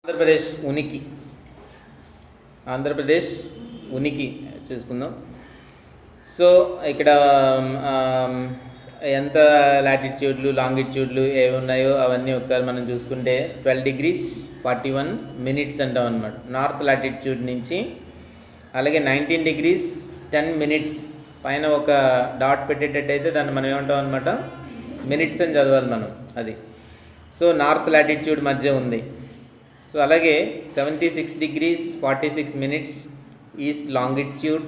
ఆంధ్రప్రదేశ్ ఉనికి ఆంధ్రప్రదేశ్ ఉనికి చూసుకుందాం సో ఇక్కడ ఆమ్, ఎంత లాటిట్యూడ్లు లాంగిట్యూడ్లు ఏవి ఉన్నాయో అవన్నీ ఒకసారి మనం చూసుకుంటే twelve degrees forty one minutes అంటాం అనమాట నార్త్ లాటిట్యూడ్ నుంచి అలాగే నైన్టీన్ డిగ్రీస్ టెన్ మినిట్స్ పైన ఒక డాట్ పెట్టేటట్టయితే దాన్ని మనం ఏమంటాం అనమాట మినిట్స్ అని చదవాలి మనం అది సో నార్త్ లాటిట్యూడ్ మధ్య ఉంది సో అలాగే seventy six degrees forty six minutes east longitude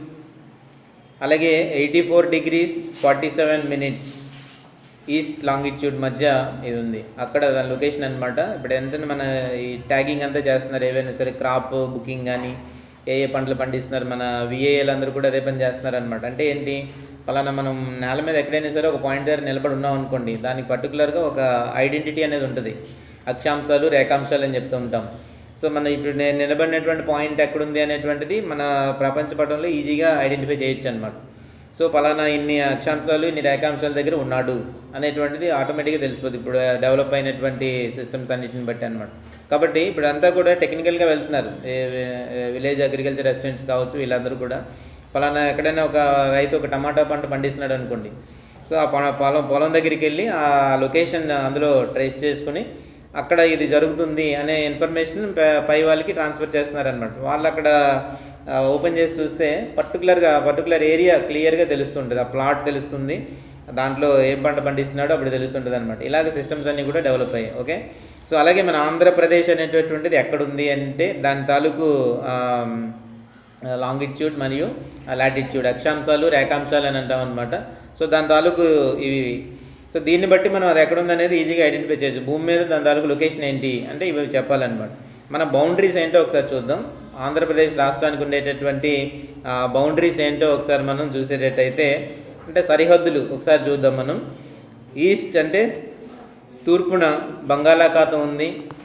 అలాగే eighty four degrees forty seven minutes east longitude మధ్య ఇది ఉంది అక్కడ దాని లొకేషన్ అనమాట ఇప్పుడు ఎంత మన ఈ ట్యాగింగ్ అంతా చేస్తున్నారు ఏవైనా సరే క్రాప్ బుకింగ్ కానీ ఏ ఏ పంటలు పండిస్తున్నారు మన విఏఎల్ అందరూ కూడా అదే పని చేస్తున్నారు అనమాట అంటే ఏంటి పలానా మనం నేల మీద ఎక్కడైనా సరే ఒక పాయింట్ దగ్గర నిలబడి ఉన్నాం అనుకోండి దానికి పర్టికులర్గా ఒక ఐడెంటిటీ అనేది ఉంటుంది అక్షాంశాలు రేఖాంశాలు అని చెప్తూ ఉంటాం సో మనం ఇప్పుడు నేను నిలబడినటువంటి పాయింట్ ఎక్కడుంది అనేటువంటిది మన ప్రపంచ పటంలో ఈజీగా ఐడెంటిఫై చేయొచ్చు అనమాట సో పలానా ఇన్ని అక్షాంశాలు ఇన్ని రేఖాంశాల దగ్గర ఉన్నాడు అనేటువంటిది ఆటోమేటిక్గా తెలిసిపోతుంది ఇప్పుడు డెవలప్ అయినటువంటి సిస్టమ్స్ అన్నిటిని బట్టి అనమాట కాబట్టి ఇప్పుడు అంతా కూడా టెక్నికల్గా వెళ్తున్నారు విలేజ్ అగ్రికల్చర్ రెసిడెంట్స్ కావచ్చు వీళ్ళందరూ కూడా పలానా ఎక్కడైనా ఒక రైతు ఒక టమాటా పంట పండిస్తున్నాడు అనుకోండి సో ఆ పొల- పొలం పొలం దగ్గరికి వెళ్ళి ఆ లొకేషన్ అందులో ట్రేస్ చేసుకుని అక్కడ ఇది జరుగుతుంది అనే ఇన్ఫర్మేషన్ ప- పై వాళ్ళకి ట్రాన్స్ఫర్ చేస్తున్నారనమాట వాళ్ళు అక్కడ ఓపెన్ చేసి చూస్తే పర్టికులర్గా పర్టికులర్ ఏరియా క్లియర్గా తెలుస్తుంటుంది ఆ ప్లాట్ తెలుస్తుంది దాంట్లో ఏం పంట పండిస్తున్నాడో అప్పుడు తెలుస్తుంటుంది అనమాట ఇలాగ సిస్టమ్స్ అన్నీ కూడా డెవలప్ అయ్యాయి ఓకే సో అలాగే మన ఆంధ్రప్రదేశ్ అనేటటువంటిది ఎక్కడుంది అంటే దాని తాలూకు ఆమ్, లాంగిట్యూడ్ మరియు లాటిట్యూడ్ అక్షాంశాలు రేఖాంశాలు అని అంటాం అనమాట సో దాని తాలూకు ఇవి సో దీన్ని బట్టి మనం అది ఎక్కడ ఉందనేది ఈజీగా ఐడెంటిఫై చేయొచ్చు భూమి మీద దాని తాలూకు లొకేషన్ ఏంటి అంటే ఇవి చెప్పాలన్నమాట మన బౌండరీస్ ఏంటో ఒకసారి చూద్దాం ఆంధ్రప్రదేశ్ రాష్ట్రానికి ఉండేటటువంటి బౌండరీస్ ఏంటో ఒకసారి మనం చూసేటట్టయితే అంటే సరిహద్దులు ఒకసారి చూద్దాం మనం ఈస్ట్ అంటే తూర్పున బంగాళాఖాతం ఉంది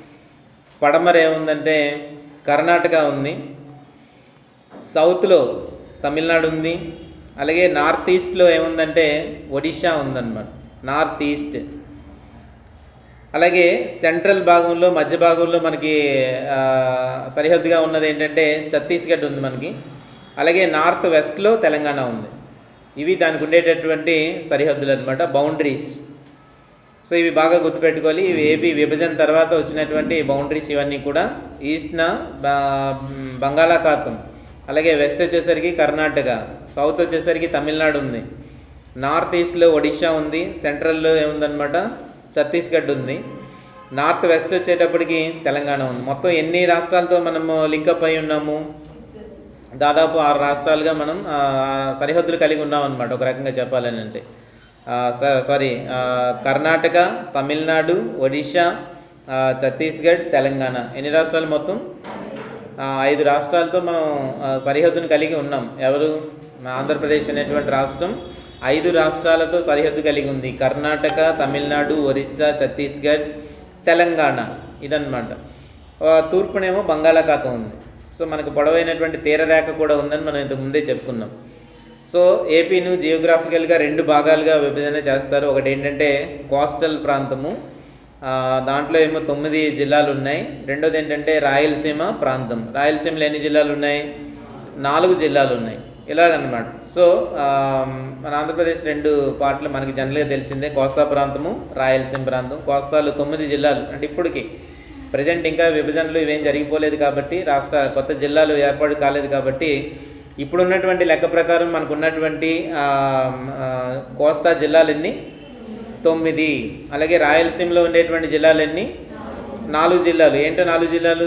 పడమర ఏముందంటే కర్ణాటక ఉంది సౌత్లో తమిళనాడు ఉంది అలాగే నార్త్ ఈస్ట్లో ఏముందంటే ఒడిషా ఉందన్నమాట నార్త్ ఈస్ట్ అలాగే సెంట్రల్ భాగంలో మధ్య భాగంలో మనకి ఆ, సరిహద్దుగా ఉన్నది ఏంటంటే ఛత్తీస్గఢ్ ఉంది మనకి అలాగే నార్త్ వెస్ట్లో తెలంగాణ ఉంది ఇవి దానికి ఉండేటటువంటి సరిహద్దులు అనమాట బౌండరీస్ సో ఇవి బాగా గుర్తుపెట్టుకోవాలి ఇవి ఏపీ విభజన తర్వాత వచ్చినటువంటి బౌండరీస్ ఇవన్నీ కూడా ఈస్ట్న బ- బంగాళాఖాతం అలాగే వెస్ట్ వచ్చేసరికి కర్ణాటక సౌత్ వచ్చేసరికి తమిళనాడు ఉంది నార్త్ ఈస్ట్లో ఒడిషా ఉంది సెంట్రల్లో ఏముందనమాట ఛత్తీస్గఢ్ ఉంది నార్త్ వెస్ట్ వచ్చేటప్పటికి తెలంగాణ ఉంది మొత్తం ఎన్ని రాష్ట్రాలతో మనము లింకప్ అయి ఉన్నాము దాదాపు ఆరు రాష్ట్రాలుగా మనం ఆ, సరిహద్దులు కలిగి ఉన్నాం అనమాట ఒక రకంగా చెప్పాలని అంటే ఆ, స- సారీ ఆ, కర్ణాటక తమిళనాడు ఒడిషా ఆ, ఛత్తీస్గఢ్ తెలంగాణ ఎన్ని రాష్ట్రాలు మొత్తం ఆ, ఐదు రాష్ట్రాలతో మనం ఆ, సరిహద్దును కలిగి ఉన్నాం ఎవరు మన ఆంధ్రప్రదేశ్ అనేటువంటి రాష్ట్రం ఐదు రాష్ట్రాలతో సరిహద్దు కలిగి ఉంది కర్ణాటక తమిళనాడు ఒరిస్సా ఛత్తీస్గఢ్ తెలంగాణ ఇదన్నమాట ఆ, తూర్పునేమో బంగాళాఖాతం ఉంది సో మనకు పొడవైనటువంటి తీరరేఖ కూడా ఉందని మనం ఇంతకు ముందే చెప్పుకున్నాం సో ఏపీను జియోగ్రాఫికల్గా రెండు భాగాలుగా విభజన చేస్తారు ఒకటి ఏంటంటే కోస్టల్ ప్రాంతము ఆ, దాంట్లో ఏమో తొమ్మిది జిల్లాలు ఉన్నాయి రెండోది ఏంటంటే రాయలసీమ ప్రాంతం రాయలసీమలో ఎన్ని జిల్లాలు ఉన్నాయి నాలుగు జిల్లాలు ఉన్నాయి ఇలాగనమాట సో ఆ, మన ఆంధ్రప్రదేశ్ రెండు పార్ట్లు మనకి జనరల్గా తెలిసిందే కోస్తా ప్రాంతము రాయలసీమ ప్రాంతం కోస్తాలో తొమ్మిది జిల్లాలు అంటే ఇప్పటికి ప్రజెంట్ ఇంకా విభజనలు ఇవేం జరిగిపోలేదు కాబట్టి రాష్ట్ర కొత్త జిల్లాలు ఏర్పాటు కాలేదు కాబట్టి ఇప్పుడున్నటువంటి లెక్క ప్రకారం మనకు ఉన్నటువంటి ఆ, ఆ, కోస్తా జిల్లాలన్నీ తొమ్మిది అలాగే రాయలసీమలో ఉండేటువంటి జిల్లాలన్నీ నాలుగు జిల్లాలు ఏంటో నాలుగు జిల్లాలు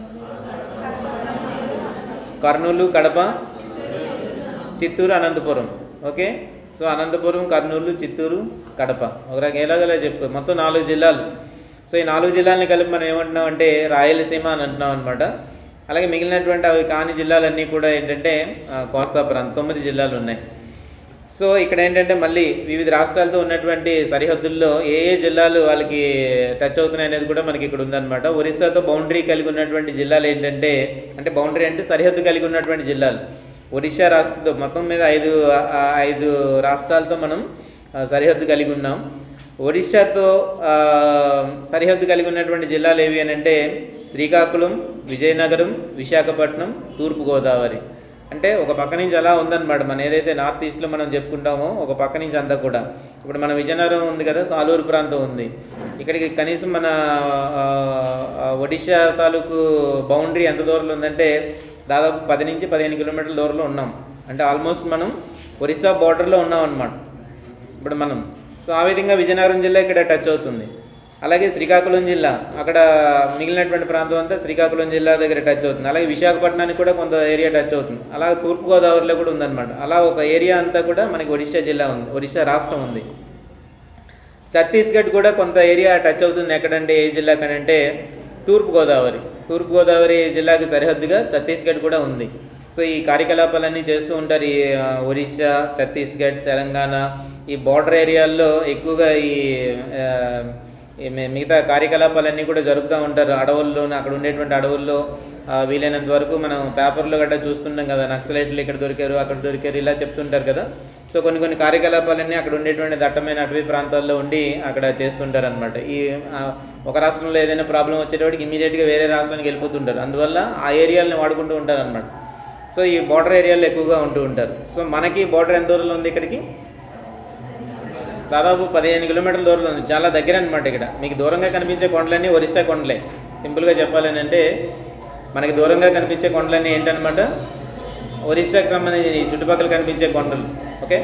కర్నూలు కడప చిత్తూరు అనంతపురం ఓకే సో అనంతపురం కర్నూలు చిత్తూరు కడప ఒక రకం ఎలాగలా చెప్పు మొత్తం నాలుగు జిల్లాలు సో ఈ నాలుగు జిల్లాలని కలిపి మనం ఏమంటున్నాం అంటే రాయలసీమ అని అంటున్నాం అనమాట అలాగే మిగిలినటువంటి అవి కాని జిల్లాలన్నీ కూడా ఏంటంటే ఆ, కోస్తా ప్రాంతం తొమ్మిది జిల్లాలు ఉన్నాయి సో ఇక్కడ ఏంటంటే మళ్ళీ వివిధ రాష్ట్రాలతో ఉన్నటువంటి సరిహద్దుల్లో ఏ ఏ జిల్లాలు వాళ్ళకి టచ్ అవుతున్నాయి అనేది కూడా మనకి ఇక్కడ ఉందన్నమాట ఒరిస్సాతో బౌండరీ కలిగి ఉన్నటువంటి జిల్లాలు ఏంటంటే అంటే బౌండరీ అంటే సరిహద్దు కలిగి ఉన్నటువంటి జిల్లాలు ఒడిశా రాష్ట్రంతో మొత్తం మీద ఐదు ఆ, ఐదు రాష్ట్రాలతో మనం ఆ, సరిహద్దు కలిగి ఉన్నాం ఒడిశాతో ఆ, సరిహద్దు కలిగి ఉన్నటువంటి జిల్లాలు ఏవి అని అంటే శ్రీకాకుళం విజయనగరం విశాఖపట్నం తూర్పుగోదావరి అంటే ఒక పక్క నుంచి అలా ఉందన్నమాట మన ఏదైతే నార్త్ ఈస్ట్లో మనం చెప్పుకుంటామో ఒక పక్క నుంచి అంతా కూడా ఇప్పుడు మన విజయనగరం ఉంది కదా సాలూరు ప్రాంతం ఉంది ఇక్కడికి కనీసం మన ఆ, ఆ, ఒడిశా తాలూకు బౌండరీ ఎంత దూరంలో ఉందంటే దాదాపు పది నుంచి పదిహేను కిలోమీటర్ల దూరంలో ఉన్నాం అంటే ఆల్మోస్ట్ మనం ఒరిస్సా బార్డర్లో ఉన్నాం అన్నమాట ఇప్పుడు మనం సో ఆ విధంగా విజయనగరం జిల్లా ఇక్కడ టచ్ అవుతుంది అలాగే శ్రీకాకుళం జిల్లా అక్కడ మిగిలినటువంటి ప్రాంతం అంతా శ్రీకాకుళం జిల్లా దగ్గర టచ్ అవుతుంది అలాగే విశాఖపట్నానికి కూడా కొంత ఏరియా టచ్ అవుతుంది అలా తూర్పుగోదావరిలో కూడా ఉందన్నమాట అలా ఒక ఏరియా అంతా కూడా మనకి ఒడిశా జిల్లా ఉంది ఒడిశా రాష్ట్రం ఉంది ఛత్తీస్గఢ్ కూడా కొంత ఏరియా టచ్ అవుతుంది ఎక్కడంటే ఏ జిల్లాకనంటే తూర్పుగోదావరి తూర్పుగోదావరి జిల్లాకి సరిహద్దుగా ఛత్తీస్గఢ్ కూడా ఉంది సో ఈ కార్యకలాపాలన్నీ చేస్తూ ఉంటారు ఈ ఆ, ఒరిస్సా ఛత్తీస్గఢ్ తెలంగాణ ఈ బార్డర్ ఏరియాల్లో ఎక్కువగా ఈ ఆ, ఈ మి- మిగతా కార్యకలాపాలన్నీ కూడా జరుపుతూ ఉంటారు అడవుల్లో అక్కడ ఉండేటువంటి అడవుల్లో ఆ, వీలైనంత వరకు మనం పేపర్లో గట్రా చూస్తుంటాం కదా నక్సలైట్లు ఇక్కడ దొరికారు అక్కడ దొరికారు ఇలా చెప్తుంటారు కదా సో కొన్ని కొన్ని కార్యకలాపాలన్నీ అక్కడ ఉండేటువంటి దట్టమైన అటవీ ప్రాంతాల్లో ఉండి అక్కడ చేస్తుంటారు అనమాట ఈ ఆ, ఒక రాష్ట్రంలో ఏదైనా ప్రాబ్లం వచ్చేటప్పటికి ఇమీడియట్గా వేరే రాష్ట్రానికి వెళ్ళిపోతుంటారు అందువల్ల ఆ ఏరియాలని వాడుకుంటూ ఉంటారు అనమాట సో ఈ బార్డర్ ఏరియాలో ఎక్కువగా ఉంటూ ఉంటారు సో మనకి బార్డర్ ఎంత దూరంలో ఉంది ఇక్కడికి దాదాపు పదిహేను కిలోమీటర్ల దూరంలో ఉంది చాలా దగ్గర అనమాట ఇక్కడ మీకు దూరంగా కనిపించే కొండలన్నీ ఒరిస్సా కొండలే సింపుల్గా చెప్పాలని అంటే మనకి దూరంగా కనిపించే కొండలన్నీ ఏంటనమాట ఒరిస్సాకి సంబంధించిన ఈ చుట్టుపక్కల కనిపించే కొండలు ఓకే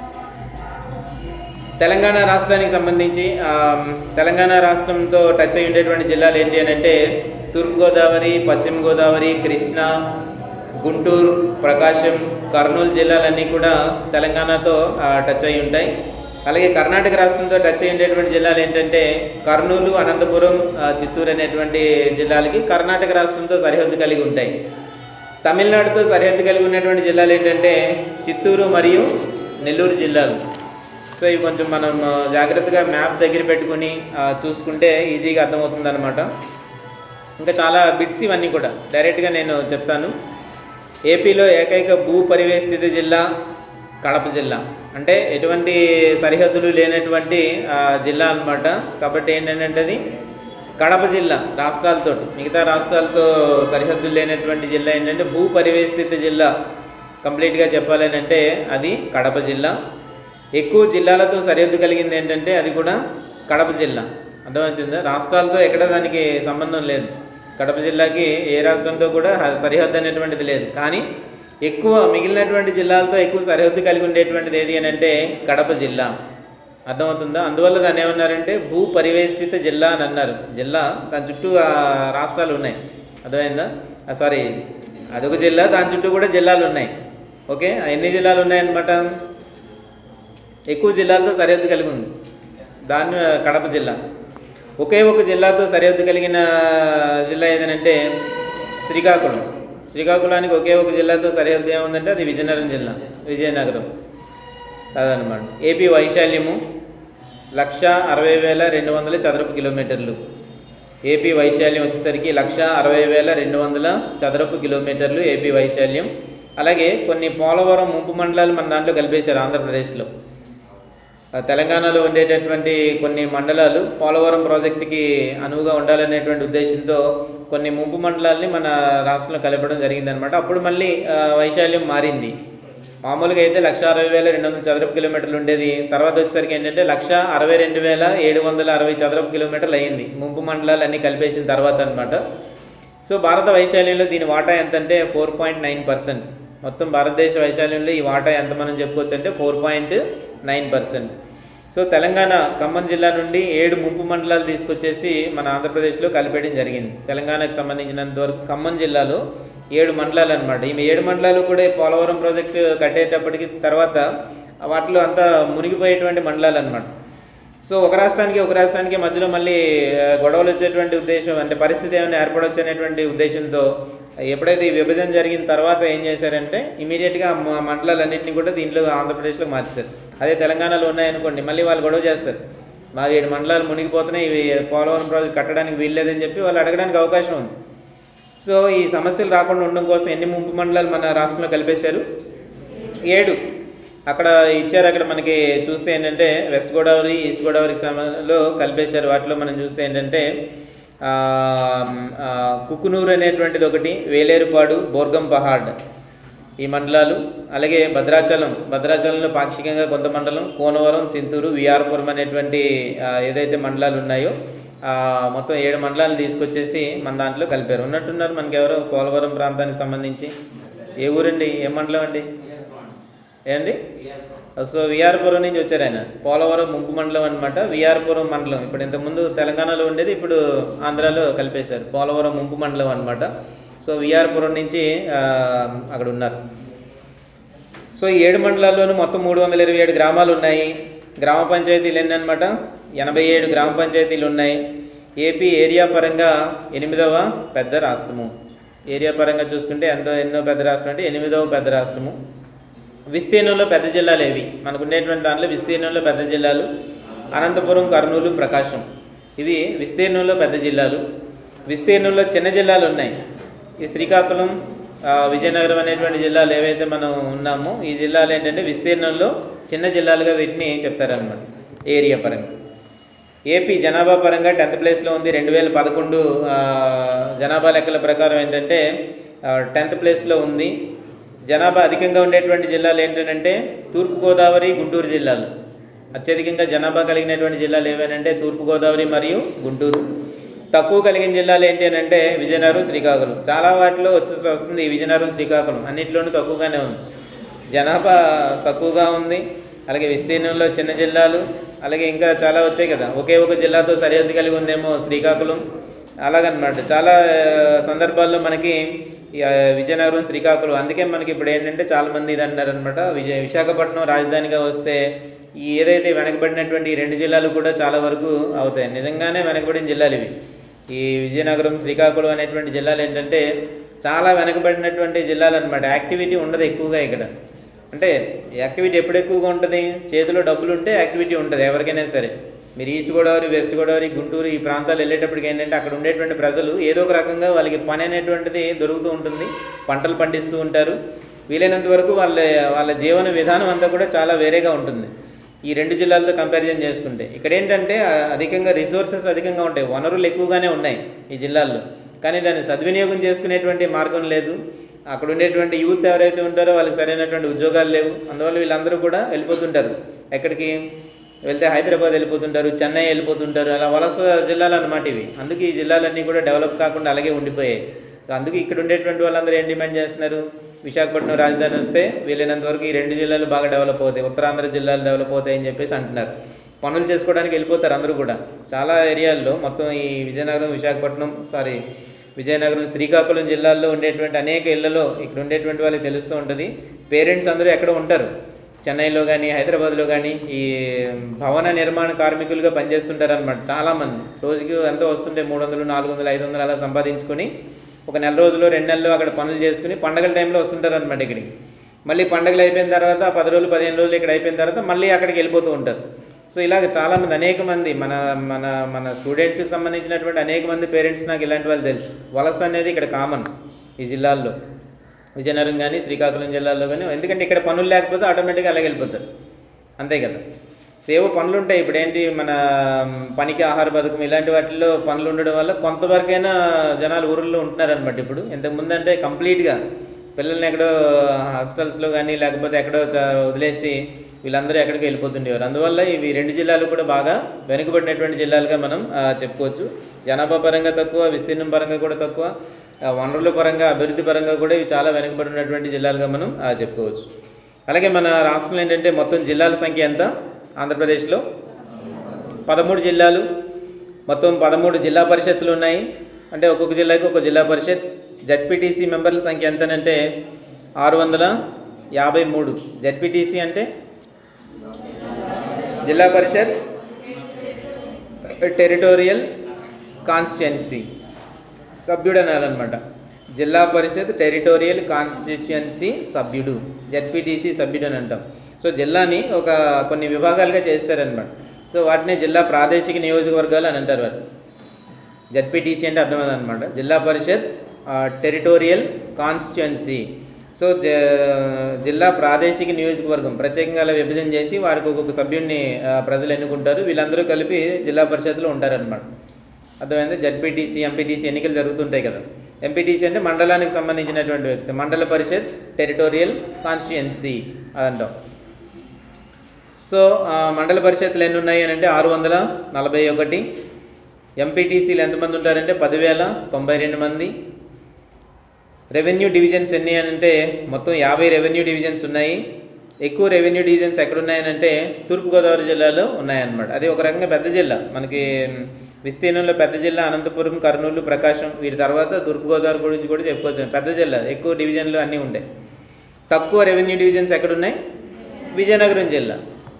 తెలంగాణ రాష్ట్రానికి సంబంధించి ఆ, తెలంగాణ రాష్ట్రంతో టచ్ అయి ఉండేటువంటి జిల్లాలు ఏంటి అని అంటే తూర్పుగోదావరి పశ్చిమ గోదావరి కృష్ణా గుంటూరు ప్రకాశం కర్నూలు జిల్లాలన్నీ కూడా తెలంగాణతో ఆ, టచ్ అయి ఉంటాయి అలాగే కర్ణాటక రాష్ట్రంతో టచ్ అయి ఉండేటువంటి జిల్లాలు ఏంటంటే కర్నూలు అనంతపురం ఆ, చిత్తూరు అనేటువంటి జిల్లాలకి కర్ణాటక రాష్ట్రంతో సరిహద్దు కలిగి ఉంటాయి తమిళనాడుతో సరిహద్దు కలిగి ఉన్నటువంటి జిల్లాలు ఏంటంటే చిత్తూరు మరియు నెల్లూరు జిల్లాలు సో ఇవి కొంచెం మనం ఆ, జాగ్రత్తగా మ్యాప్ దగ్గర పెట్టుకుని ఆ, చూసుకుంటే ఈజీగా అర్థమవుతుంది అనమాట ఇంకా చాలా బిట్స్ ఇవన్నీ కూడా డైరెక్ట్గా నేను చెప్తాను ఏపీలో ఏకైక భూ పరివేష్టిత జిల్లా కడప జిల్లా అంటే ఎటువంటి సరిహద్దులు లేనటువంటి ఆ, జిల్లా అన్నమాట కాబట్టి ఏంటంటే అది కడప జిల్లా రాష్ట్రాలతో మిగతా రాష్ట్రాలతో సరిహద్దులు లేనటువంటి జిల్లా ఏంటంటే భూ పరివేష్టిత జిల్లా కంప్లీట్గా చెప్పాలని అంటే అది కడప జిల్లా ఎక్కువ జిల్లాలతో సరిహద్దు కలిగింది ఏంటంటే అది కూడా కడప జిల్లా అర్థమవుతుందా రాష్ట్రాలతో ఎక్కడ దానికి సంబంధం లేదు కడప జిల్లాకి ఏ రాష్ట్రంతో కూడా హ- సరిహద్దు అనేటువంటిది లేదు కానీ ఎక్కువ మిగిలినటువంటి జిల్లాలతో ఎక్కువ సరిహద్దు కలిగి ఉండేటువంటిది ఏది అని అంటే కడప జిల్లా అర్థమవుతుందా అందువల్ల దాన్ని ఏమన్నారంటే భూ పరివేష్టిత జిల్లా అని అన్నారు జిల్లా దాని చుట్టూ ఆ, రాష్ట్రాలు ఉన్నాయి అర్థమైందా సారీ అదొక జిల్లా దాని చుట్టూ కూడా జిల్లాలు ఉన్నాయి ఓకే ఎన్ని జిల్లాలు ఉన్నాయన్నమాట ఎక్కువ జిల్లాలతో సరిహద్దు కలిగి ఉంది దాన్ని కడప జిల్లా ఒకే ఒక జిల్లాతో సరిహద్దు కలిగిన జిల్లా ఏదనంటే శ్రీకాకుళం శ్రీకాకుళానికి ఒకే ఒక జిల్లాతో సరిహద్దు ఏముందంటే అది విజయనగరం జిల్లా విజయనగరం అదనమాట ఏపీ వైశాల్యము లక్ష అరవై వేల రెండు వందల చదరపు కిలోమీటర్లు ఏపీ వైశాల్యం వచ్చేసరికి లక్ష అరవై వేల రెండు వందల చదరపు కిలోమీటర్లు ఏపీ వైశాల్యం అలాగే కొన్ని పోలవరం ముంపు మండలాలు మన దాంట్లో కలిపేశారు ఆంధ్రప్రదేశ్లో ఆ తెలంగాణలో ఉండేటటువంటి కొన్ని మండలాలు పోలవరం ప్రాజెక్టుకి అనువుగా ఉండాలనేటువంటి ఉద్దేశంతో కొన్ని ముంపు మండలాల్ని మన రాష్ట్రంలో కలపడం జరిగిందనమాట అప్పుడు మళ్ళీ ఆ, వైశాల్యం మారింది మామూలుగా అయితే లక్ష అరవై వేల రెండు వందల చదరపు కిలోమీటర్లు ఉండేది తర్వాత వచ్చేసరికి ఏంటంటే లక్ష అరవై రెండు వేల ఏడు వందల అరవై చదరపు కిలోమీటర్లు అయ్యింది ముంపు మండలాలు అన్నీ కలిపేసిన తర్వాత అనమాట సో భారత వైశాల్యంలో దీని వాటా ఎంత అంటే ఫోర్ పాయింట్ నైన్ పర్సెంట్ మొత్తం భారతదేశ వైశాల్యంలో ఈ వాటా ఎంత మనం చెప్పుకోవచ్చు అంటే four point nine percent so Telangana Khammam జిల్లా నుండి ఏడు ముంపు మండలాలు తీసుకొచ్చేసి మన ఆంధ్రప్రదేశ్లో కలిపేయడం జరిగింది తెలంగాణకు సంబంధించినంత వరకు ఖమ్మం జిల్లాలో ఏడు మండలాలు అనమాట ఈ ఏడు మండలాలు కూడా ఈ పోలవరం ప్రాజెక్టు కట్టేటప్పటికి తర్వాత వాటిలో అంతా మునిగిపోయేటువంటి మండలాలు అనమాట సో ఒక రాష్ట్రానికి ఒక రాష్ట్రానికి మధ్యలో మళ్ళీ ఆ, గొడవలు వచ్చేటువంటి ఉద్దేశం అంటే పరిస్థితి ఏమైనా ఏర్పడవచ్చు అనేటువంటి ఉద్దేశంతో ఎప్పుడైతే ఈ విభజన జరిగిన తర్వాత ఏం చేశారంటే ఇమీడియట్గా ఆ మండలాలన్నింటినీ కూడా దీంట్లో ఆంధ్రప్రదేశ్లో మార్చారు అదే తెలంగాణలో ఉన్నాయనుకోండి మళ్ళీ వాళ్ళు గొడవ చేస్తారు మా ఏడు మండలాలు మునిగిపోతున్నాయి ఇవి పోలవరం ప్రాజెక్ట్ కట్టడానికి వీల్లేదని చెప్పి వాళ్ళు అడగడానికి అవకాశం ఉంది సో ఈ సమస్యలు రాకుండా ఉండడం కోసం ఎన్ని ముంపు మండలాలు మన రాష్ట్రంలో కలిపేశారు ఏడు అక్కడ ఇచ్చారు అక్కడ మనకి చూస్తే ఏంటంటే వెస్ట్ గోదావరి ఈస్ట్ గోదావరికి సంబంధంలో కలిపేశారు వాటిలో మనం చూస్తే ఏంటంటే ఆ, ఆ, కుకునూరు అనేటువంటిది ఒకటి వేలేరుపాడు బోర్గం పహాడ్ ఈ మండలాలు అలాగే భద్రాచలం భద్రాచలంలో పాక్షికంగా కొంత మండలం కోనవరం చింతూరు విఆర్పురం అనేటువంటి ఆ, ఏదైతే మండలాలు ఉన్నాయో ఆ, మొత్తం ఏడు మండలాలు తీసుకొచ్చేసి మన దాంట్లో కలిపారు ఉన్నట్టున్నారు మనకి ఎవరో పోలవరం ప్రాంతానికి సంబంధించి ఏ ఊరండి ఏ మండలం అండి ఏండి సో విఆర్పురం నుంచి వచ్చారు ఆయన పోలవరం ముంపు మండలం అనమాట విఆర్పురం మండలం ఇప్పుడు ఇంతకుముందు తెలంగాణలో ఉండేది ఇప్పుడు ఆంధ్రాలో కలిపేశారు పోలవరం ముంపు మండలం అనమాట సో విఆర్పురం నుంచి ఆ, అక్కడ ఉన్నారు సో ఈ ఏడు మండలాల్లోనూ మొత్తం మూడు వందల ఇరవై ఏడు గ్రామాలు ఉన్నాయి గ్రామ పంచాయతీలు ఎన్ని అనమాట ఎనభై ఏడు గ్రామ పంచాయతీలు ఉన్నాయి ఏపీ ఏరియా పరంగా ఎనిమిదవ పెద్ద రాష్ట్రము ఏరియా పరంగా చూసుకుంటే ఎంతో ఎన్నో పెద్ద రాష్ట్రం అంటే ఎనిమిదవ పెద్ద రాష్ట్రము విస్తీర్ణంలో పెద్ద జిల్లాలు ఏవి మనకు ఉండేటువంటి దాంట్లో విస్తీర్ణంలో పెద్ద జిల్లాలు అనంతపురం కర్నూలు ప్రకాశం ఇవి విస్తీర్ణంలో పెద్ద జిల్లాలు విస్తీర్ణంలో చిన్న జిల్లాలు ఉన్నాయి ఈ శ్రీకాకుళం ఆ, విజయనగరం అనేటువంటి జిల్లాలు ఏవైతే మనం ఉన్నామో ఈ జిల్లాలు ఏంటంటే విస్తీర్ణంలో చిన్న జిల్లాలుగా వీటిని చెప్తారనమాట ఏరియా పరంగా ఏపీ జనాభా పరంగా టెన్త్ ప్లేస్లో ఉంది రెండు వేల పదకొండు జనాభా లెక్కల ప్రకారం ఏంటంటే టెన్త్ ప్లేస్లో ఉంది జనాభా అధికంగా ఉండేటువంటి జిల్లాలు ఏంటంటే తూర్పుగోదావరి గుంటూరు జిల్లాలు అత్యధికంగా జనాభా కలిగినటువంటి జిల్లాలు ఏవేనంటే తూర్పుగోదావరి మరియు గుంటూరు తక్కువ కలిగిన జిల్లాలు ఏంటి అని అంటే విజయనగరం శ్రీకాకుళం చాలా వాటిలో వచ్చేసి వస్తుంది ఈ విజయనగరం శ్రీకాకుళం అన్నింటిలోనూ తక్కువగానే ఉంది జనాభా తక్కువగా ఉంది అలాగే విస్తీర్ణంలో చిన్న జిల్లాలు అలాగే ఇంకా చాలా వచ్చాయి కదా ఒకే ఒక జిల్లాతో సరిహద్దు కలిగి ఉందేమో శ్రీకాకుళం అలాగనమాట చాలా ఆ, సందర్భాల్లో మనకి ఈ, ఆ, విజయనగరం శ్రీకాకుళం అందుకే మనకి ఇప్పుడు ఏంటంటే చాలామంది ఇది అంటున్నారు అనమాట విజయ విశాఖపట్నం రాజధానిగా వస్తే ఈ ఏదైతే వెనకబడినటువంటి ఈ రెండు జిల్లాలు కూడా చాలా వరకు అవుతాయి నిజంగానే వెనకబడిన జిల్లాలు ఇవి ఈ విజయనగరం శ్రీకాకుళం అనేటువంటి జిల్లాలు ఏంటంటే చాలా వెనకబడినటువంటి జిల్లాలు అనమాట యాక్టివిటీ ఉండదు ఎక్కువగా ఇక్కడ అంటే యాక్టివిటీ ఎప్పుడు ఎక్కువగా ఉంటుంది చేతిలో డబ్బులు ఉంటే యాక్టివిటీ ఉంటుంది ఎవరికైనా సరే మీరు ఈస్ట్ గోదావరి వెస్ట్ గోదావరి గుంటూరు ఈ ప్రాంతాలు వెళ్ళేటప్పటికి ఏంటంటే అక్కడ ఉండేటువంటి ప్రజలు ఏదో ఒక రకంగా వాళ్ళకి పని అనేటువంటిది దొరుకుతూ ఉంటుంది పంటలు పండిస్తూ ఉంటారు వీలైనంత వరకు వాళ్ళ వాళ్ళ జీవన విధానం అంతా కూడా చాలా వేరేగా ఉంటుంది ఈ రెండు జిల్లాలతో కంపారిజన్ చేసుకుంటే ఇక్కడ ఏంటంటే ఆ, అధికంగా రిసోర్సెస్ అధికంగా ఉంటాయి వనరులు ఎక్కువగానే ఉన్నాయి ఈ జిల్లాల్లో కానీ దాన్ని సద్వినియోగం చేసుకునేటువంటి మార్గం లేదు అక్కడ ఉండేటువంటి యూత్ ఎవరైతే ఉంటారో వాళ్ళకి సరైనటువంటి ఉద్యోగాలు లేవు అందువల్ల వీళ్ళందరూ కూడా వెళ్ళిపోతుంటారు ఎక్కడికి వెళ్తే హైదరాబాద్ వెళ్ళిపోతుంటారు చెన్నై వెళ్ళిపోతుంటారు అలా వలస జిల్లాలు అన్నమాట ఇవి అందుకే ఈ జిల్లాలన్నీ కూడా డెవలప్ కాకుండా అలాగే ఉండిపోయాయి సో అందుకే ఇక్కడ ఉండేటువంటి వాళ్ళందరూ ఏం డిమాండ్ చేస్తున్నారు విశాఖపట్నం రాజధాని వస్తే వీలైనంత వరకు ఈ రెండు జిల్లాలు బాగా డెవలప్ అవుతాయి ఉత్తరాంధ్ర జిల్లాలు డెవలప్ అవుతాయని చెప్పేసి అంటున్నారు పనులు చేసుకోవడానికి వెళ్ళిపోతారు అందరూ కూడా చాలా ఏరియాల్లో మొత్తం ఈ విజయనగరం విశాఖపట్నం సారీ విజయనగరం శ్రీకాకుళం జిల్లాల్లో ఉండేటువంటి అనేక ఇళ్లలో ఇక్కడ ఉండేటువంటి వాళ్ళకి తెలుస్తూ ఉంటుంది పేరెంట్స్ అందరూ ఎక్కడ ఉంటారు చెన్నైలో కానీ హైదరాబాద్లో కానీ ఈ భవన నిర్మాణ కార్మికులుగా పనిచేస్తుంటారు అనమాట చాలామంది రోజుకి ఎంత వస్తుంటే మూడు వందలు నాలుగు వందలు ఐదు వందలు అలా సంపాదించుకొని ఒక నెల రోజులు రెండు నెలలు అక్కడ పనులు చేసుకుని పండగల టైంలో వస్తుంటారు అనమాట ఇక్కడికి మళ్ళీ పండగలు అయిపోయిన తర్వాత పది రోజులు పదిహేను రోజులు ఇక్కడ అయిపోయిన తర్వాత మళ్ళీ అక్కడికి వెళ్ళిపోతూ ఉంటారు సో ఇలాగ చాలామంది అనేక మంది మన మన మన స్టూడెంట్స్కి సంబంధించినటువంటి అనేక మంది పేరెంట్స్ నాకు ఇలాంటి వాళ్ళు తెలుసు వలస అనేది ఇక్కడ కామన్ ఈ జిల్లాల్లో విజయనగరం కానీ శ్రీకాకుళం జిల్లాల్లో కానీ ఎందుకంటే ఇక్కడ పనులు లేకపోతే ఆటోమేటిక్గా అలాగే వెళ్ళిపోతారు అంతే కదా సో ఏవో పనులు ఉంటాయి ఇప్పుడు ఏంటి మన పనికి ఆహార పథకం ఇలాంటి వాటిల్లో పనులు ఉండడం వల్ల కొంతవరకైనా జనాలు ఊర్లో ఉంటున్నారనమాట ఇప్పుడు ఇంతకుముందు అంటే కంప్లీట్గా పిల్లల్ని ఎక్కడో హాస్టల్స్లో కానీ లేకపోతే ఎక్కడో చ- వదిలేసి వీళ్ళందరూ ఎక్కడికి వెళ్ళిపోతుండేవారు అందువల్ల ఇవి రెండు జిల్లాలు కూడా బాగా వెనుకబడినటువంటి జిల్లాలుగా మనం ఆ, చెప్పుకోవచ్చు జనాభా పరంగా తక్కువ విస్తీర్ణం పరంగా కూడా తక్కువ ఆ, వనరుల పరంగా అభివృద్ధి పరంగా కూడా ఇవి చాలా వెనుకబడినటువంటి జిల్లాలుగా మనం ఆ, చెప్పుకోవచ్చు అలాగే మన రాష్ట్రంలో ఏంటంటే మొత్తం జిల్లాల సంఖ్య ఎంత ఆంధ్రప్రదేశ్లో పదమూడు జిల్లాలు మొత్తం పదమూడు జిల్లా పరిషత్తులు ఉన్నాయి అంటే ఒక్కొక్క జిల్లాకి ఒక జిల్లా పరిషత్ జడ్పీటీసీ మెంబర్ల సంఖ్య ఎంతనంటే ఆరు వందల యాభై మూడు జడ్పీటీసీ అంటే జిల్లా పరిషత్ టెరిటోరియల్ కాన్స్టిట్యున్సీ సభ్యుడు అనాలన్నమాట జిల్లా పరిషత్ టెరిటోరియల్ కాన్స్టిట్యుయెన్సీ సభ్యుడు జడ్పీటీసీ సభ్యుడు అని అంటాం సో జిల్లాని ఒక కొన్ని విభాగాలుగా చేస్తారనమాట సో వాటిని జిల్లా ప్రాదేశిక నియోజకవర్గాలు అని అంటారు వాటి జడ్పీటీసీ అంటే అర్థమైంది అనమాట జిల్లా పరిషత్ ఆ, టెరిటోరియల్ కాన్స్టిట్యుయెన్సీ సో జ- జిల్లా ప్రాదేశిక నియోజకవర్గం ప్రత్యేకంగా అలా విభజన చేసి వారికి ఒక్కొక్క సభ్యుడిని ఆ, ప్రజలు ఎన్నుకుంటారు వీళ్ళందరూ కలిపి జిల్లా పరిషత్లో ఉంటారనమాట అర్థమైంది జడ్పీటీసీ ఎంపీటీసీ ఎన్నికలు జరుగుతుంటాయి కదా ఎంపీటీసీ అంటే మండలానికి సంబంధించినటువంటి వ్యక్తి మండల పరిషత్ టెరిటోరియల్ కాన్స్టిట్యుయెన్సీ అదంటాం సో ఆ, మండల పరిషత్లు ఎన్ని ఉన్నాయి అని అంటే ఆరు వందల నలభై ఒకటి ఎంపీటీసీలు ఎంతమంది ఉంటారంటే పదివేల తొంభై రెండు మంది రెవెన్యూ డివిజన్స్ ఎన్ని అని అంటే మొత్తం యాభై రెవెన్యూ డివిజన్స్ ఉన్నాయి ఎక్కువ రెవెన్యూ డివిజన్స్ ఎక్కడ ఉన్నాయనంటే తూర్పుగోదావరి జిల్లాలో ఉన్నాయన్నమాట అది ఒక రకంగా పెద్ద జిల్లా మనకి విస్తీర్ణంలో పెద్ద జిల్లా అనంతపురం కర్నూలు ప్రకాశం వీటి తర్వాత తూర్పుగోదావరి గురించి కూడా చెప్పుకోవచ్చు పెద్ద జిల్లా ఎక్కువ డివిజన్లు అన్నీ ఉంటాయి తక్కువ రెవెన్యూ డివిజన్స్ ఎక్కడున్నాయి విజయనగరం జిల్లా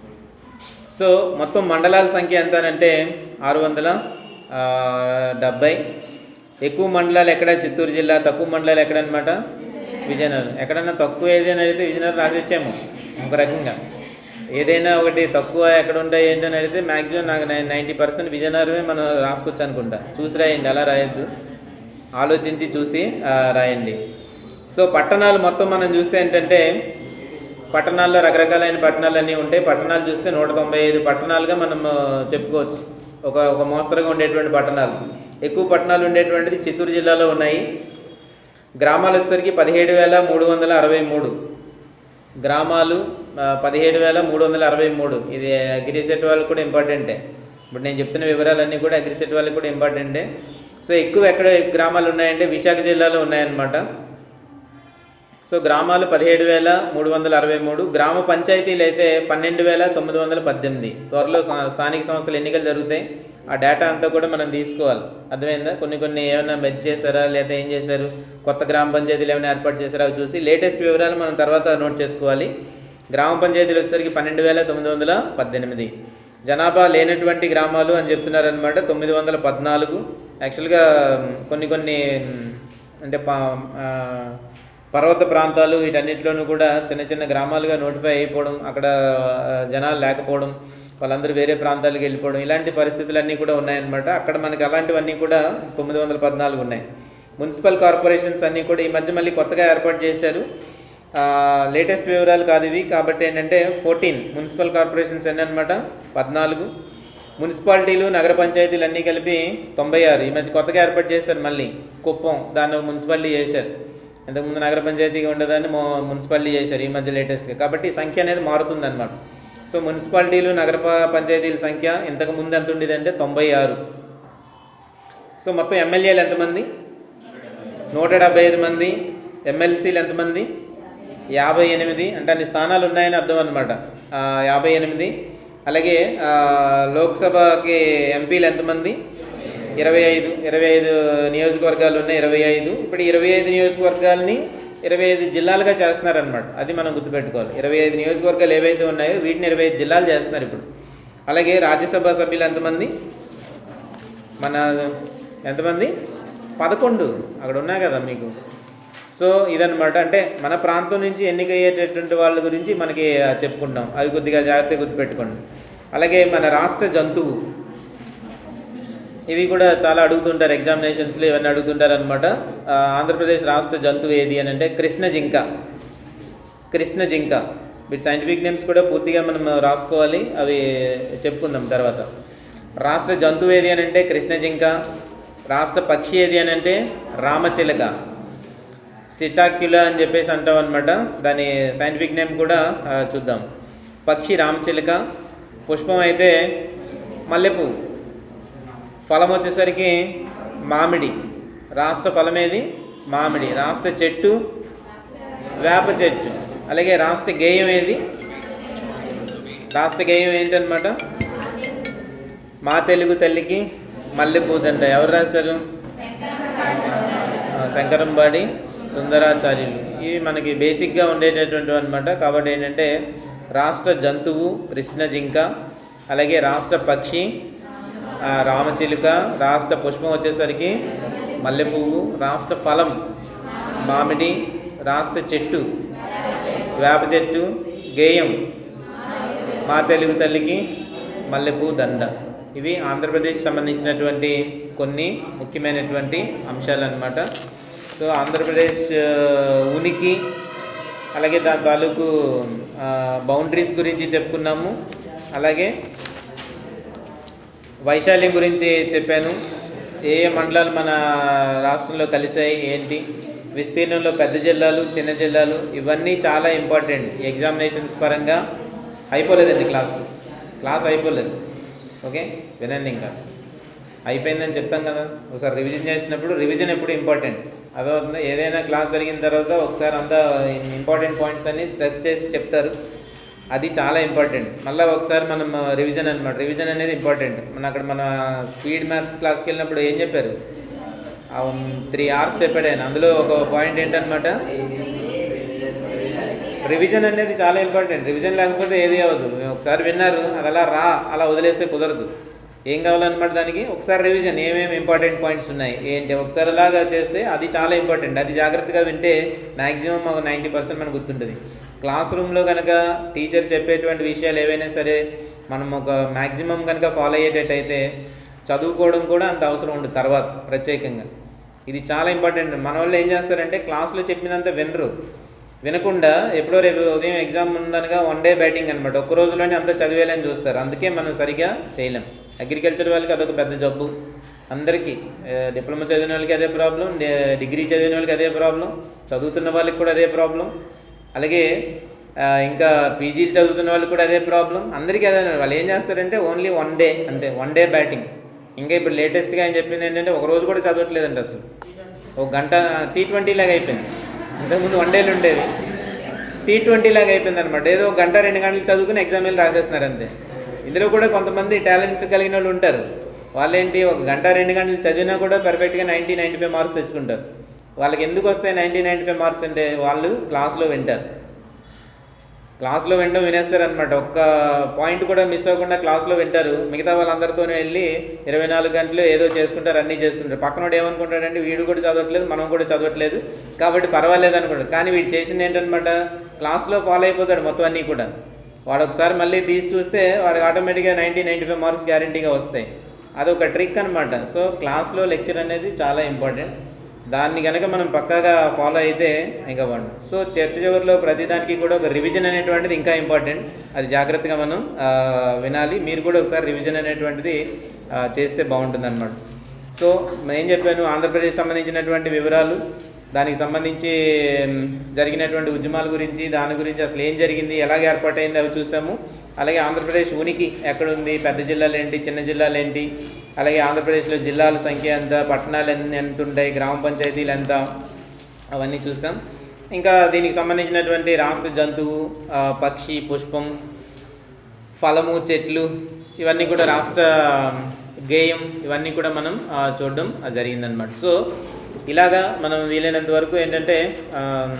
సో మొత్తం మండలాల సంఖ్య ఎంత అంటే ఆరు వందల ఆ, డెబ్బై ఎక్కువ మండలాలు ఎక్కడ చిత్తూరు జిల్లా తక్కువ మండలాలు ఎక్కడ అనమాట విజయనగరం ఎక్కడన్నా తక్కువ ఏదైనా అడిగితే విజయనగరం రాసిచ్చాము ఒక రకంగా ఏదైనా ఒకటి తక్కువ ఎక్కడ ఉంటాయి ఏంటి అని అడిగితే మ్యాక్సిమం నాకు నైంటీ పర్సెంట్ విజయనగరమే మనం రాసుకొచ్చు అనుకుంటా చూసి రాయండి అలా రాయొద్దు ఆలోచించి చూసి ఆ, రాయండి సో పట్టణాలు మొత్తం మనం చూస్తే ఏంటంటే పట్టణాల్లో రకరకాలైన పట్టణాలు అన్నీ ఉంటాయి పట్టణాలు చూస్తే నూట తొంభై ఐదు పట్టణాలుగా మనం ఆ, చెప్పుకోవచ్చు ఒక ఒక మోస్తరుగా ఉండేటువంటి పట్టణాలు ఎక్కువ పట్టణాలు ఉండేటువంటిది చిత్తూరు జిల్లాలో ఉన్నాయి గ్రామాలు వచ్చేసరికి పదిహేడు వేల మూడు వందల అరవై మూడు గ్రామాలు ఆ, పదిహేడు వేల మూడు వందల అరవై మూడు ఇది అగ్రిసెట్ వాళ్ళకి కూడా ఇంపార్టెంటే ఇప్పుడు నేను చెప్తున్న వివరాలన్నీ కూడా అగ్రిసెట్ వాళ్ళకి కూడా ఇంపార్టెంటే సో ఎక్కువ ఎక్కడ గ్రామాలు ఉన్నాయంటే విశాఖ జిల్లాలో ఉన్నాయన్నమాట సో గ్రామాలు పదిహేడు వేల మూడు వందల అరవై మూడు గ్రామ పంచాయతీలు అయితే పన్నెండు వేల తొమ్మిది వందల పద్దెనిమిది త్వరలో స్థా- స్థానిక సంస్థల ఎన్నికలు జరుగుతాయి ఆ డేటా అంతా కూడా మనం తీసుకోవాలి అర్థమైందా కొన్ని కొన్ని ఏమైనా మెచ్ చేశారా లేదా ఏం చేశారు కొత్త గ్రామ పంచాయతీలు ఏమైనా ఏర్పాటు చేశారా అవి చూసి లేటెస్ట్ వివరాలు మనం తర్వాత నోట్ చేసుకోవాలి గ్రామ పంచాయతీలు వచ్చేసరికి పన్నెండు వేల తొమ్మిది వందల పద్దెనిమిది జనాభా లేనటువంటి గ్రామాలు అని చెప్తున్నారనమాట తొమ్మిది వందల పద్నాలుగు యాక్చువల్గా కొన్ని కొన్ని అంటే పా ఆ, పర్వత ప్రాంతాలు వీటన్నిటిలోనూ కూడా చిన్న చిన్న గ్రామాలుగా నోటిఫై అయిపోవడం అక్కడ ఆ, జనాలు లేకపోవడం వాళ్ళందరూ వేరే ప్రాంతాలకు వెళ్ళిపోవడం ఇలాంటి పరిస్థితులన్నీ కూడా ఉన్నాయన్నమాట అక్కడ మనకి అలాంటివన్నీ కూడా తొమ్మిది వందల పద్నాలుగు ఉన్నాయి మున్సిపల్ కార్పొరేషన్స్ అన్నీ కూడా ఈ మధ్య మళ్ళీ కొత్తగా ఏర్పాటు చేశారు లేటెస్ట్ వివరాలు కాదు ఇవి కాబట్టి ఏంటంటే ఫోర్టీన్ మున్సిపల్ కార్పొరేషన్స్ ఎన్ని అనమాట పద్నాలుగు మున్సిపాలిటీలు నగర పంచాయతీలు అన్నీ కలిపి తొంభై ఆరు ఈ మధ్య కొత్తగా ఏర్పాటు చేశారు మళ్ళీ కుప్పం దాన్ని ఒక మున్సిపాలిటీ చేశారు ఇంతకుముందు నగర పంచాయతీగా ఉండేదాన్ని మో మున్సిపాలిటీ చేశారు ఈ మధ్య లేటెస్ట్గా కాబట్టి ఈ సంఖ్య అనేది మారుతుందన్నమాట సో మున్సిపాలిటీలు నగర ప- పంచాయతీల సంఖ్య ఇంతకు ముందు ఎంత ఉండేదంటే తొంభై ఆరు సో మొత్తం ఎమ్మెల్యేలు ఎంతమంది నూట డెబ్బై ఐదు మంది ఎమ్మెల్సీలు ఎంతమంది యాభై ఎనిమిది అంటే అన్ని స్థానాలు ఉన్నాయని అర్థం అనమాట యాభై ఎనిమిది అలాగే ఆ, లోక్సభకి ఎంపీలు ఎంతమంది ఇరవై ఐదు ఇరవై ఐదు నియోజకవర్గాలు ఉన్నాయి ఇరవై ఐదు ఇప్పుడు ఇరవై ఐదు నియోజకవర్గాలని ఇరవై ఐదు జిల్లాలుగా చేస్తున్నారనమాట అది మనం గుర్తుపెట్టుకోవాలి ఇరవై ఐదు నియోజకవర్గాలు ఏవైతే ఉన్నాయో వీటిని ఇరవై ఐదు జిల్లాలు చేస్తున్నారు ఇప్పుడు అలాగే రాజ్యసభ సభ్యులు ఎంతమంది మన ఎంతమంది పదకొండు అక్కడ ఉన్నాయి కదా మీకు సో ఇదన్నమాట అంటే మన ప్రాంతం నుంచి ఎన్నికయ్యేటటువంటి వాళ్ళ గురించి మనకి ఆ, చెప్పుకుంటాం అవి కొద్దిగా జాగ్రత్తగా గుర్తుపెట్టుకోండి అలాగే మన రాష్ట్ర జంతువు ఇవి కూడా చాలా అడుగుతుంటారు ఎగ్జామినేషన్స్లో ఇవన్నీ అడుగుతుంటారు అనమాట ఆంధ్రప్రదేశ్ రాష్ట్ర జంతువు ఏది అని అంటే కృష్ణ జింక కృష్ణ జింక వీటి సైంటిఫిక్ నేమ్స్ కూడా పూర్తిగా మనం రాసుకోవాలి అవి చెప్పుకుందాం తర్వాత రాష్ట్ర జంతువు ఏది అని అంటే కృష్ణ జింక రాష్ట్ర పక్షి ఏది అని అంటే రామచిలక సిటాక్యులా అని చెప్పేసి అంటాం అనమాట దాని సైంటిఫిక్ నేమ్ కూడా ఆ, చూద్దాం పక్షి రామచిలక పుష్పం అయితే మల్లెపువ్వు ఫలం వచ్చేసరికి మామిడి రాష్ట్ర ఫలం ఏది మామిడి రాష్ట్ర చెట్టు వేప చెట్టు అలాగే రాష్ట్ర గేయం ఏది రాష్ట్ర గేయం ఏంటనమాట మా తెలుగు తల్లికి మల్లెపూదండ ఎవరు రాశారు ఆ, శంకరంబాడి సుందరాచార్యులు ఇవి మనకి బేసిక్గా ఉండేటటువంటి అనమాట కాబట్టి ఏంటంటే రాష్ట్ర జంతువు కృష్ణ జింక అలాగే రాష్ట్ర పక్షి ఆ, రామచిలుక రాష్ట్ర పుష్పం వచ్చేసరికి మల్లెపువ్వు రాష్ట్ర ఫలం మామిడి రాష్ట్ర చెట్టు వేప చెట్టు గేయం మా తెలుగు తల్లికి మల్లెపూ దండ ఇవి ఆంధ్రప్రదేశ్ సంబంధించినటువంటి కొన్ని ముఖ్యమైనటువంటి అంశాలు అన్నమాట సో ఆంధ్రప్రదేశ్ ఆ, ఉనికి అలాగే దాని తాలూకు బౌండరీస్ గురించి చెప్పుకున్నాము అలాగే వైశాల్యం గురించి చెప్పాను ఏ ఏ మండలాలు మన రాష్ట్రంలో కలిసాయి ఏంటి విస్తీర్ణంలో పెద్ద జిల్లాలు చిన్న జిల్లాలు ఇవన్నీ చాలా ఇంపార్టెంట్ ఎగ్జామినేషన్స్ పరంగా అయిపోలేదండి క్లాస్ క్లాస్ అయిపోలేదు ఓకే వినండి ఇంకా అయిపోయిందని చెప్తాం కదా ఒకసారి రివిజన్ చేసినప్పుడు రివిజన్ ఎప్పుడు ఇంపార్టెంట్ అదవుతుంది ఏదైనా క్లాస్ జరిగిన తర్వాత ఒకసారి అంతా ఇంపార్టెంట్ పాయింట్స్ అన్ని స్ట్రెస్ చేసి చెప్తారు అది చాలా ఇంపార్టెంట్ మళ్ళీ ఒకసారి మనం రివిజన్ అనమాట రివిజన్ అనేది ఇంపార్టెంట్ మన అక్కడ మన స్పీడ్ మ్యాథ్స్ క్లాస్కి వెళ్ళినప్పుడు ఏం చెప్పారు త్రీ అవర్స్ చెప్పాడు ఆయన అందులో ఒక పాయింట్ ఏంటనమాట రివిజన్ అనేది చాలా ఇంపార్టెంట్ రివిజన్ లేకపోతే ఏది అవ్వదు ఒకసారి విన్నారు అది అలా రా అలా వదిలేస్తే కుదరదు ఏం కావాలన్నమాట దానికి ఒకసారి రివిజన్ ఏమేమి ఇంపార్టెంట్ పాయింట్స్ ఉన్నాయి ఏంటి ఒకసారి అలాగా చేస్తే అది చాలా ఇంపార్టెంట్ అది జాగ్రత్తగా వింటే మ్యాక్సిమం ఒక నైంటీ పర్సెంట్ మనకు గుర్తుంటుంది క్లాస్ రూమ్లో కనుక టీచర్ చెప్పేటువంటి విషయాలు ఏవైనా సరే మనం ఒక మ్యాక్సిమం కనుక ఫాలో అయ్యేటట్టయితే చదువుకోవడం కూడా అంత అవసరం ఉండదు తర్వాత ప్రత్యేకంగా ఇది చాలా ఇంపార్టెంట్ మన వాళ్ళు ఏం చేస్తారంటే క్లాస్లో చెప్పినంత వినరు వినకుండా ఎప్పుడో రేపు ఉదయం ఎగ్జామ్ ఉందనగా వన్ డే బ్యాటింగ్ అనమాట ఒక్క రోజులోనే అంతా చదివేయాలని చూస్తారు అందుకే మనం సరిగా చేయలేం అగ్రికల్చర్ వాళ్ళకి అదొక పెద్ద జబ్బు అందరికీ డిప్లొమా చదివిన వాళ్ళకి అదే ప్రాబ్లం డిగ్రీ చదివిన వాళ్ళకి అదే ప్రాబ్లం చదువుతున్న వాళ్ళకి కూడా అదే ప్రాబ్లం అలాగే ఆ, ఇంకా పీజీలు చదువుతున్న వాళ్ళకి కూడా అదే ప్రాబ్లం అందరికీ అదే వాళ్ళు ఏం చేస్తారంటే ఓన్లీ వన్ డే అంతే వన్ డే బ్యాటింగ్ ఇంకా ఇప్పుడు లేటెస్ట్గా ఆయన చెప్పింది ఏంటంటే ఒక రోజు కూడా చదవట్లేదంట అసలు ఒక గంట టీ ట్వంటీ లాగా అయిపోయింది ఇంతకుముందు వన్ డేలు ఉండేది టీ ట్వంటీ లాగా అయిపోయింది అనమాట ఏదో ఒక గంట రెండు గంటలు చదువుకుని ఎగ్జామ్ వెళ్ళి రాసేస్తున్నారు అంతే ఇందులో కూడా కొంతమంది టాలెంట్ కలిగిన వాళ్ళు ఉంటారు వాళ్ళేంటి ఒక గంట రెండు గంటలు చదివినా కూడా పర్ఫెక్ట్గా నైంటీ నైంటీ ఫైవ్ మార్క్స్ తెచ్చుకుంటారు వాళ్ళకి ఎందుకు వస్తాయి నైంటీ నైంటీ ఫైవ్ మార్క్స్ అంటే వాళ్ళు క్లాస్లో వింటారు క్లాస్లో వినడం వినేస్తారనమాట ఒక్క పాయింట్ కూడా మిస్ అవ్వకుండా క్లాస్లో వింటారు మిగతా వాళ్ళందరితో వెళ్ళి ఇరవై నాలుగు గంటలు ఏదో చేసుకుంటారు అన్నీ చేసుకుంటారు పక్కనోడు ఏమనుకుంటాడంటే వీడు కూడా చదవట్లేదు మనం కూడా చదవట్లేదు కాబట్టి పర్వాలేదు అనుకుంటాడు కానీ వీడు చేసింది ఏంటనమాట క్లాస్లో ఫాలో అయిపోతాడు మొత్తం అన్నీ కూడా వాడు ఒకసారి మళ్ళీ తీసి చూస్తే వాడికి ఆటోమేటిక్గా నైంటీ నైంటీ ఫైవ్ మార్క్స్ గ్యారంటీగా వస్తాయి అదొక ట్రిక్ అనమాట సో క్లాస్లో లెక్చర్ అనేది చాలా ఇంపార్టెంట్ దాన్ని కనుక మనం పక్కాగా ఫాలో అయితే ఇంకా బాగుంటుంది సో చర్చ చివరిలో ప్రతిదానికి కూడా ఒక రివిజన్ అనేటువంటిది ఇంకా ఇంపార్టెంట్ అది జాగ్రత్తగా మనం ఆ, వినాలి మీరు కూడా ఒకసారి రివిజన్ అనేటువంటిది ఆ, చేస్తే బాగుంటుంది అనమాట సో నేను చెప్పాను ఆంధ్రప్రదేశ్ సంబంధించినటువంటి వివరాలు దానికి సంబంధించి మ్, జరిగినటువంటి ఉద్యమాల గురించి దాని గురించి అసలు ఏం జరిగింది ఎలాగ ఏర్పాటైంది అవి చూసాము అలాగే ఆంధ్రప్రదేశ్ ఉనికి ఎక్కడుంది పెద్ద జిల్లాలు ఏంటి చిన్న జిల్లాలు ఏంటి అలాగే ఆంధ్రప్రదేశ్లో జిల్లాల సంఖ్య ఎంత పట్టణాలు ఎన్ని ఎంత ఉంటాయి గ్రామ పంచాయతీలు ఎంత అవన్నీ చూసాం ఇంకా దీనికి సంబంధించినటువంటి రాష్ట్ర జంతువు ఆ, పక్షి పుష్పం ఫలము చెట్లు ఇవన్నీ కూడా రాష్ట్ర గేయం ఇవన్నీ కూడా మనం ఆ, చూడడం ఆ, జరిగిందనమాట సో ఇలాగా మనం వీలైనంత వరకు ఏంటంటే ఆమ్,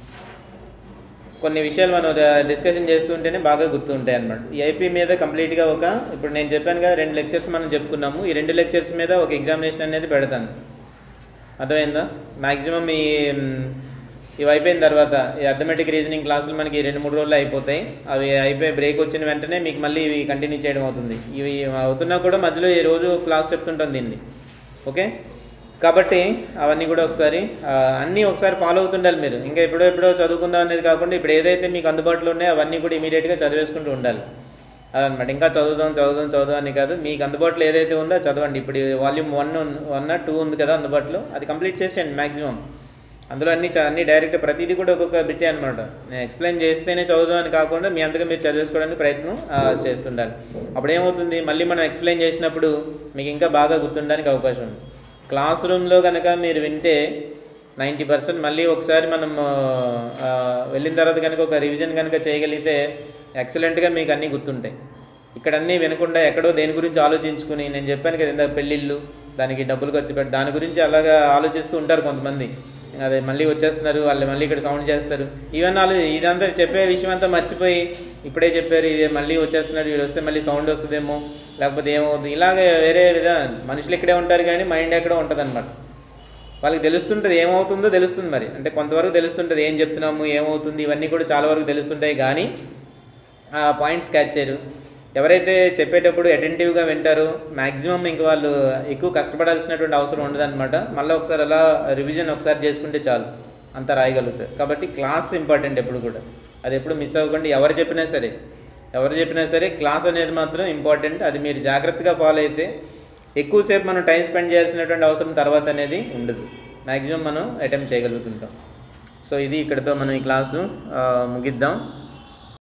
కొన్ని విషయాలు మనం డిస్కషన్ చేస్తుంటేనే బాగా గుర్తుంటాయి అనమాట ఈ ఐపీ మీద కంప్లీట్గా ఒక ఇప్పుడు నేను చెప్పాను కదా రెండు లెక్చర్స్ మనం చెప్పుకున్నాము ఈ రెండు లెక్చర్స్ మీద ఒక ఎగ్జామినేషన్ అనేది పెడతాను అర్థమైందా మ్యాక్సిమం ఈ మ్, ఇవి అయిపోయిన తర్వాత ఈ అథమెటిక్ రీజనింగ్ క్లాసులు మనకి రెండు మూడు రోజులు అయిపోతాయి అవి అయిపోయి బ్రేక్ వచ్చిన వెంటనే మీకు మళ్ళీ ఇవి కంటిన్యూ చేయడం అవుతుంది ఇవి అవుతున్నా కూడా మధ్యలో ఈ రోజు క్లాస్ చెప్తుంటాం దీన్ని ఓకే కాబట్టి అవన్నీ కూడా ఒకసారి ఆ, అన్నీ ఒకసారి ఫాలో అవుతుండాలి మీరు ఇంకా ఎప్పుడో ఎప్పుడో చదువుకుందాం అనేది కాకుండా ఇప్పుడు ఏదైతే మీకు అందుబాటులో ఉన్నాయో అవన్నీ కూడా ఇమీడియట్గా చదివేసుకుంటూ ఉండాలి అదనమాట ఇంకా చదువుదాం చదువుదాం చదువుదాం అని కాదు మీకు అందుబాటులో ఏదైతే ఉందో అది చదవండి ఇప్పుడు వాల్యూమ్ వన్ వన్ టూ ఉంది కదా అందుబాటులో అది కంప్లీట్ చేసేయండి మ్యాక్సిమం అందులో అన్ని చ- అన్ని డైరెక్ట్ ప్రతిదీ కూడా ఒక్కొక్క బిట్టే అనమాట నేను ఎక్స్ప్లెయిన్ చేస్తేనే చదువుదాం అని కాకుండా మీ అంతగా మీరు చదివేసుకోవడానికి ప్రయత్నం ఆ, చేస్తుండాలి అప్పుడు ఏమవుతుంది మళ్ళీ మనం ఎక్స్ప్లెయిన్ చేసినప్పుడు మీకు ఇంకా బాగా గుర్తుండడానికి అవకాశం ఉంది క్లాస్ రూమ్లో కనుక మీరు వింటే నైంటీ పర్సెంట్ మళ్ళీ ఒకసారి మనం ఆ, వెళ్ళిన తర్వాత కనుక ఒక రివిజన్ కనుక చేయగలిగితే ఎక్సలెంట్గా మీకు అన్నీ గుర్తుంటాయి ఇక్కడ అన్నీ వినకుండా ఎక్కడో దేని గురించి ఆలోచించుకుని నేను చెప్పాను కదా ఇందాక పెళ్ళిళ్ళు దానికి డబ్బులు ఖర్చు పెట్టి దాని గురించి అలాగా ఆలోచిస్తూ ఉంటారు కొంతమంది అదే మళ్ళీ వచ్చేస్తున్నారు వాళ్ళు మళ్ళీ ఇక్కడ సౌండ్ చేస్తారు ఈవెన్ వాళ్ళు ఇదంతా చెప్పే విషయం అంతా మర్చిపోయి ఇప్పుడే చెప్పారు ఇది మళ్ళీ వచ్చేస్తున్నారు వీడు వస్తే మళ్ళీ సౌండ్ వస్తుందేమో లేకపోతే ఏమవుతుంది ఇలాగే వేరే విధానం మనుషులు ఇక్కడే ఉంటారు కానీ మైండ్ ఎక్కడో ఉంటుంది వాళ్ళకి తెలుస్తుంటుంది ఏమవుతుందో తెలుస్తుంది మరి అంటే కొంతవరకు తెలుస్తుంటుంది ఏం చెప్తున్నాము ఏమవుతుంది ఇవన్నీ కూడా చాలా వరకు తెలుస్తుంటాయి కానీ ఆ పాయింట్స్ క్యాచ్ చేయరు ఎవరైతే చెప్పేటప్పుడు అటెంటివ్గా వింటారో మ్యాక్సిమం ఇంక వాళ్ళు ఎక్కువ కష్టపడాల్సినటువంటి అవసరం ఉండదన్నమాట మళ్ళీ ఒకసారి అలా రివిజన్ ఒకసారి చేసుకుంటే చాలు అంత రాయగలుగుతారు కాబట్టి క్లాస్ ఇంపార్టెంట్ ఎప్పుడు కూడా అది ఎప్పుడు మిస్ అవ్వకుండా ఎవరు చెప్పినా సరే ఎవరు చెప్పినా సరే క్లాస్ అనేది మాత్రం ఇంపార్టెంట్ అది మీరు జాగ్రత్తగా ఫాలో అయితే ఎక్కువసేపు మనం టైం స్పెండ్ చేయాల్సినటువంటి అవసరం తర్వాత అనేది ఉండదు మ్యాక్సిమం మనం అటెంప్ట్ చేయగలుగుతుంటాం సో ఇది ఇక్కడితో మనం ఈ క్లాసు ఆ, ముగిద్దాం